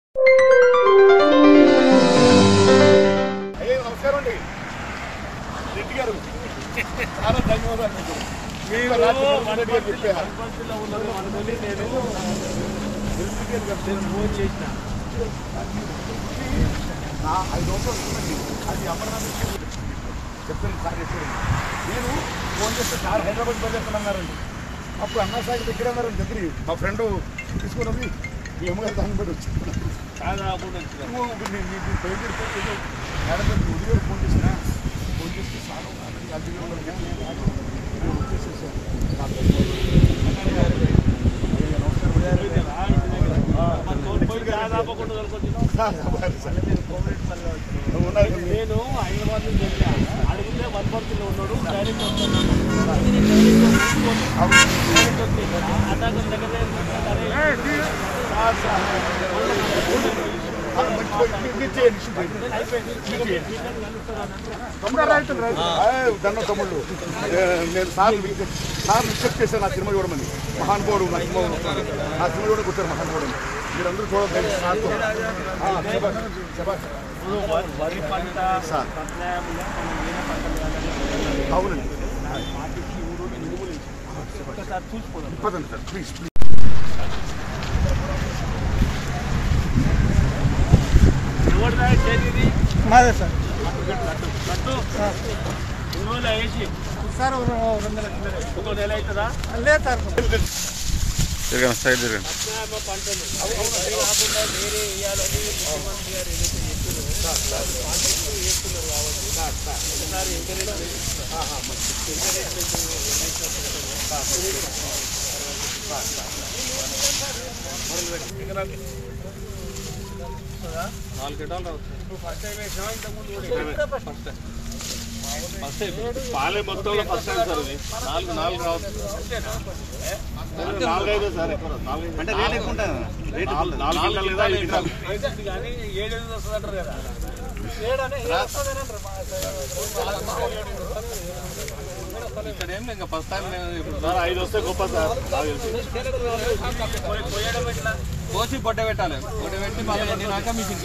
అయ్యో నమస్కారం అండి రెడ్డి గారు చాలా ధన్యవాదాలు మీకు మీరు రాత్రి రెడ్డి గారు చెప్పారు వనపర్తిలో ఉన్నారు మనమని నేను ఎలక్ట్రికల్ కంపెనీ ఫోన్ చేసిన నా ఐదు వందలు వస్తుందండి అది అమర్నాథ్ చెప్తాను సార్ చెప్పారు నేను ఫోన్ చేస్తే సార్ హైదరాబాద్ బయలుదేరుతున్నారండి అప్పుడు అన్నా సాగర్ దగ్గర ఉన్నారండి దగ్గర మా ఫ్రెండ్ తీసుకున్నది మీ అమ్మగారు దాన్ని బట్టి వచ్చింది దాదాపు బయలుదేరిపోయి మేడం గారు ఉదయం ఫోన్ చేసిన ఫోన్ చేస్తే సార్ అది వచ్చేసేసారు దాదాపు కొన్ని దొరకొచ్చినాం ఉన్నారు నేను హైదరాబాద్ నుంచి వెళ్ళా అడిగితే వనపర్తిలో ఉన్నాడు డైరెక్ట్ వస్తున్నాను అతను దగ్గర దండ తమ్ముళ్ళు ఏ, నేను సార్ సార్ రిక్వెస్ట్ చేశాను నా సినిమా చూడమని మహానుభావుడు నా సినిమా వస్తున్నాడు. నా సినిమా కూడా కూర్చారు మహానుభావుడు మీరందరూ చూడండి సార్తో ఆ, శభాష్, శభాష్. ఇప్పుడు వరి- వరి పంట సార్. ప్రత్యామ్నాయంగా మనం వేరే పంటలు వేయాలని అవునండి పాటికి ఊరు మినుములు వేసి ఒక్కసారి చూసిపోదాం పదండి సార్ ప్లీజ్ ప్లీజ్ ఎవరు రా చేతిది మాదే సార్ కట్టు ఎన్ని రోజులు వేసి సార్ ఒక రెండు వందల ఇంకో నెల అవుతుందా లేదు సార్ తిరగండి సైడ్ తిరగండి ప్రత్యామ్నాయ పంటలు అవి కాకుండా వేరే వేయాలని ముఖ్యమంత్రి గారు ఏదైతే చెప్పారో అది పాటిస్తూ వేస్తున్నారు కాబట్టి ఒకసారి ఎంకరేజ్ నాలుగు ఎకరాలు రావచ్చు ఫస్ట్ టైం వేసినావా ఇంతకుముందు ఫస్ట్ టైం ఫస్ట్ టైం పాలే మొత్తంలో ఫస్ట్ టైం సార్ ఇది నాలుగు నాలుగు రావచ్చు నాలుగైదు సార్ అంటే రేట్ ఎక్కువ ఉంటుంది నాలుగు కింటాలు లేదా ఐదు కింటాలు కానీ ఏడు ఎనిమిది వస్తుంది అంటారు కదా ఇక్కడ ఏం ఇంకా ఫస్ట్ టైం సార్ ఐదు వస్తే గొప్ప సార్ పోయడం ఎట్లా కోసి పొట్ట పెట్టాలి పొట్ట పెట్టి మళ్ళీ ఎండినాక మిషన్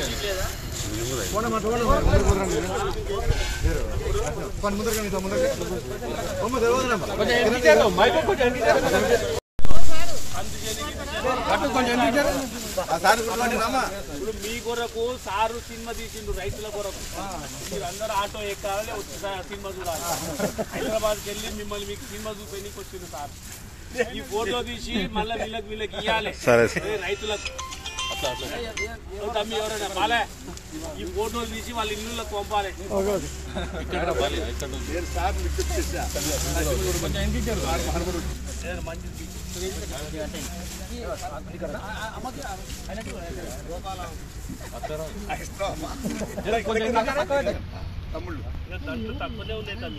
ఇప్పుడు మీ కొరకు సారు సినిమా తీసిండు రైతుల కొరకు మీరు అందరూ ఆటో ఎక్కాలి వచ్చి సా- సినిమా చూడాలి హైదరాబాద్కి వెళ్ళి మిమ్మల్ని మీకు సినిమా చూపేనికి వచ్చిండు సార్ ఈ ఫోటో తీసి మళ్ళీ వీళ్ళకి వీళ్ళకి ఇవ్వాలి సరే రైతులకు ఓ తమ్మి ఎవరైనా బాలే ఈ ఫోటోలు తీసి వాళ్ళ ఇల్లులకు పంపాలి ఇక్కడ బాలే, ఇక్కడ ఉంది. నేను సార్ రిక్వెస్ట్ చేశా ఏదైనా మంచిది తీసి. తమ్ముళ్ళు ఇంకా దండు తక్కువనే ఉంది తమ్మి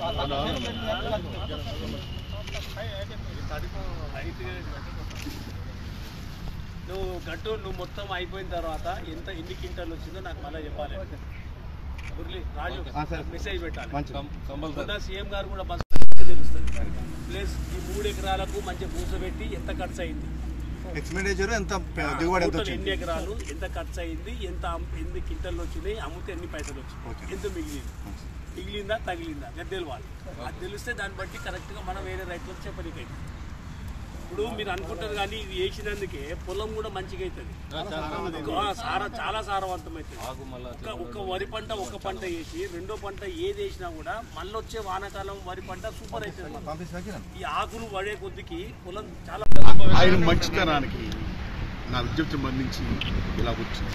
నువ్వు గట్టు నువ్వు మొత్తం అయిపోయిన తర్వాత ఎంత ఎన్ని క్వింటాలు వచ్చిందో నాకు మళ్ళీ చెప్పాలి మురళి రాజు మెసేజ్ పెట్టాలి మొన్న సీఎం గారు కూడా బస్ తెలుస్తుంది ప్లస్ ఈ మూడు ఎకరాలకు మంచి పూసబెట్టి ఎంత ఖర్చు అయింది ఎక్స్పెండిచర్ ఎంత దిగుబడి ఎంత టోటల్ వచ్చింది ఎన్ని ఎకరాలు ఎంత ఖర్చు అయింది ఎంత అమ్- ఎన్ని క్వింటల్ వచ్చినాయి అమ్మితే ఎన్ని పైసలు వచ్చినాయి ఎంత మిగిలింది మిగిలిందా తగిలిందా అది తెలియాలి అది తెలిస్తే దాన్ని బట్టి కరెక్ట్గా మనం వేరే రైతులకు చెప్పనీకైతే ఇప్పుడు మీరు అనుకుంటారు కానీ ఇది వేసినందుకే పొలం కూడా మంచిగా అవుతుంది ఆ, సార చాలా సారవంతం అవుతుంది ఒక ఒక వరి పంట ఒక పంట వేసి రెండో పంట ఏది వేసినా కూడా మళ్ళీ వచ్చే వానాకాలం వరి పంట సూపర్ అవుతుంది మనకి. ఈ ఆకులు పడే కొద్దికి పొలం చాలా ఆయన మంచితనానికి నా విజ్ఞప్తి మన్నించి ఇలా వచ్చింది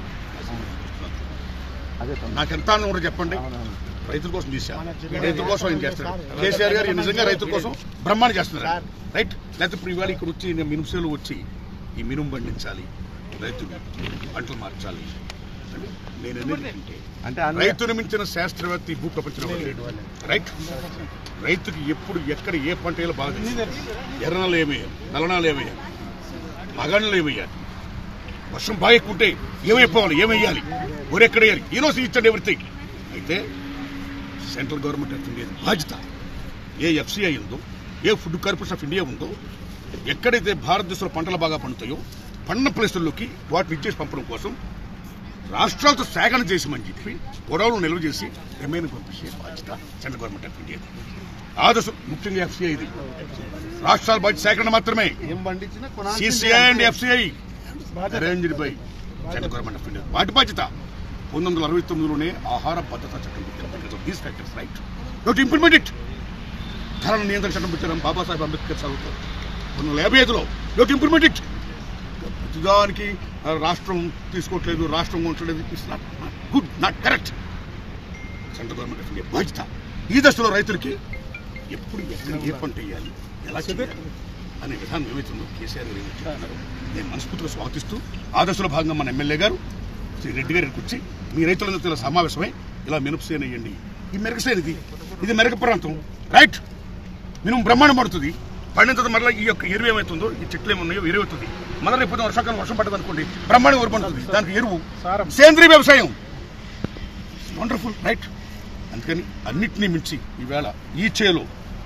నాకెంత అని కూడా చెప్పండి రైతుల కోసం తీసా రైతుల కోసం ఆయన చేస్తాడు కేసీఆర్ గారు నిజంగా రైతుల కోసం బ్రహ్మాండ చేస్తున్నారు రైట్ లేకపోతే ఇప్పుడు ఇవాళ ఇక్కడ వచ్చి నేను మినుముసేలు వచ్చి ఈ మినుము పండించాలి రైతులు పంటలు మార్చాలి నేను ఎందుకంటే అంటే రైతును మించిన శాస్త్రవేత్త ఈ భూ ప్రపంచంలో లేడు రైట్ రైతుకి ఎప్పుడు ఎక్కడ ఏ పంట వేయాలో బాగా తెలుసు. ఎర్రనాలు ఏమేయాలి నల్లనాలు ఏమేయాలి మగళ్ళు ఏమేయాలి వర్షం బాగా ఎక్కువ ఉంటే ఏమైపోవాలి ఏమేయాలి ఊరెక్కడ వేయాలి ఈ రోజు ఇచ్చండి ఎవ్రీథింగ్ అయితే సెంట్రల్ గవర్నమెంట్ ఆఫ్ ఇండియా బాధ్యత ఏ ఎఫ్సిఐ ఉందో ఏ ఫుడ్ కార్పొరేషన్ ఆఫ్ ఇండియా ఉందో ఎక్కడైతే భారతదేశంలో పంటలు బాగా పండుతాయో పన్న ప్లేసుల్లోకి వాటిని ఇచ్చేసి పంపడం కోసం రాష్ట్రాలతో సేకరణ చేసామని చెప్పి గొడవలు నిల్వ చేసి రిమైన్ పంపించే బాధ్యత సెంట్రల్ గవర్నమెంట్ ఆఫ్ ఇండియా ఆదర్శం ముఖ్యంగా ఎఫ్సిఐ ఇది రాష్ట్రాల బాధ్యత సేకరణ మాత్రమే ఏం పండించినా CCI and FCI arranged by central government of India వాటి బాధ్యత పంతొమ్మిది వందల అరవై తొమ్మిదిలోనే ఆహార భద్రతా చట్టం పెట్టారు these factors right note implement it ధరల నియంత్రణ చట్టం పెట్టారు బాబాసాహెబ్ అంబేద్కర్ చదువుతారు పంతొమ్మిది వందల యాభై ఐదులో నోట్ ఇంప్లిమెంట్ ఇట్ ప్రతిదానికి ఆ, రాష్ట్రం తీసుకోవట్లేదు రాష్ట్రం ఉంచలేదు it's not good not correct central government of India బాధ్యత ఈ దశలో రైతులకి ఎప్పుడు ఎక్కడ ఏ పంట వేయాలి ఎలా చేయాలి అనే విధానం ఏమైతుందో కేసీఆర్ గారు ఏమైతే చెప్తున్నారో నేను మనస్ఫూర్తిగా స్వాగతిస్తూ ఆ దశలో భాగంగా మన ఎమ్మెల్యే గారు శ్రీ రెడ్డి గారికి వచ్చి మీ రైతులందరితో ఇలా సమావేశమై ఇలా మినపసేన వేయండి ఈ మెరగసేన ఇది ఇది మెరగ ప్రాంతం రైట్ మినిమం బ్రహ్మాండం పడుతుంది పడిన తర్వాత మళ్ళీ ఈ యొక్క ఎరువు ఏమవుతుందో ఈ చెట్లు ఏమున్నాయో ఎరువు అవుతుంది మళ్ళీ రేపు పొద్దున్న వర్షాకాలం వర్షం పడ్డది అనుకోండి బ్రహ్మాండం ఎరువు పడుతుంది దానికి ఎరువు సేంద్రీయ వ్యవసాయం వండర్ఫుల్ రైట్ అందుకని అన్నిటినీ మించి ఈవేళ ఈ చేలో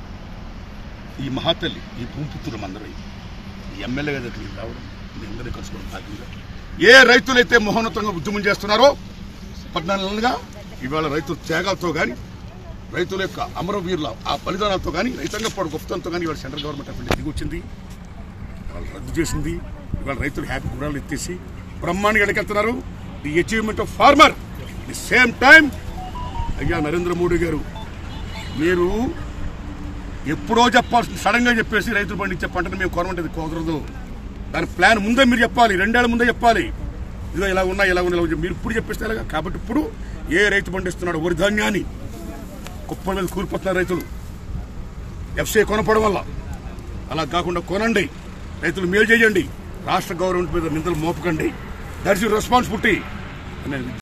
ఈ మహాతల్లి ఈ భూమిపుత్రులం అందరూ ఈ ఎమ్మెల్యే గారి దగ్గరికి రావడం మీ అందరినీ కలుసుకోవడం భాగ్యంగా ఏ రైతులైతే మహోన్నతంగా ఉద్యమం చేస్తున్నారో పద్నాలుగు నెలలుగా ఇవాళ రైతుల త్యాగాలతో కానీ రైతుల యొక్క అమరవీరుల ఆ బలిదానాలతో కానీ రైతాంగ పాడు గొప్పతనంతో కానీ ఇవాళ సెంట్రల్ గవర్నమెంట్ ఆఫ్ ఇండియా దిగి వచ్చింది ఇవాళ రద్దు చేసింది ఇవాళ రైతులు హ్యాపీ గుణాలు ఎత్తేసి బ్రహ్మాండంగా ఎడకెళ్తున్నారు the achievement of farmer the same time అయ్యా నరేంద్ర మోడీ గారు మీరు ఎప్పుడో చెప్పాల్సిన సడన్ గా చెప్పేసి రైతులు పండించే పంటను మేము కొనమంటే అది కుదరదు దాని ప్లాన్ ముందే మీరు చెప్పాలి రెండేళ్ల ముందే చెప్పాలి ఇదిగో ఇలా ఉన్నా ఇలా ఉన్నా ఇలా ఉన్నా. మీరు ఇప్పుడు చెప్పేస్తే ఎలాగా కాబట్టి ఇప్పుడు ఏ రైతు పండిస్తున్నాడు వరి ధాన్యాన్ని కుప్పల మీద కూలిపోతున్నారు రైతులు ఎఫ్సీ కొనపడం వల్ల అలా కాకుండా కొనండి రైతులు మేలు చేయండి రాష్ట్ర గవర్నమెంట్ మీద నిందలు మోపకండి దట్స్ యూర్ రెస్పాన్సిబిలిటీ నేను